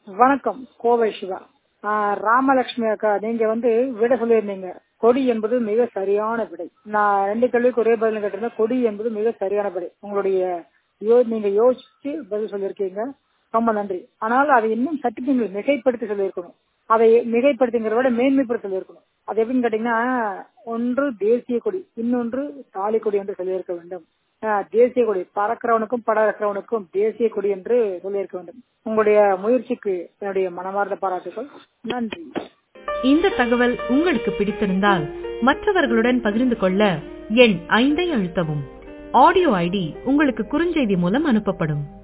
வணக்கம் கோவை சிவா ஆஹ் ராமலட்சுமி அக்கா நீங்க வந்து விட சொல்லியிருந்தீங்க கொடி என்பது மிக சரியான விடை நான் ரெண்டு கேள்விக்கு ஒரே பதில் கேட்டிருந்தேன் கொடி என்பது மிக சரியான விடை உங்களுடைய யோ நீங்க யோசிச்சு பதில் சொல்லியிருக்கீங்க ரொம்ப நன்றி ஆனால் அதை இன்னும் சற்று நீங்கள் மிகைப்படுத்தி சொல்லியிருக்கணும் அதை மிகைப்படுத்திங்கிறத விட மேன்மைப்படுத்தி சொல்லியிருக்கணும் அது எப்படின்னு கேட்டீங்கன்னா ஒன்று தேசிய கொடி இன்னொன்று தாலி கொடி என்று சொல்லியிருக்க வேண்டும் ஆஹ் தேசிய கொடி பறக்கிறவனுக்கும் படக்கிறவனுக்கும் தேசிய கொடி என்று சொல்லியிருக்க வேண்டும் உங்களுடைய முயற்சிக்கு என்னுடைய மனமார்ந்த பாராட்டுகள் நன்றி இந்த தகவல் உங்களுக்கு பிடித்திருந்தால் மற்றவர்களுடன் பகிர்ந்து கொள்ள எண் ஐந்தை அழுத்தவும் ஆடியோ ஐடி உங்களுக்கு குறுஞ்செய்தி மூலம் அனுப்பப்படும்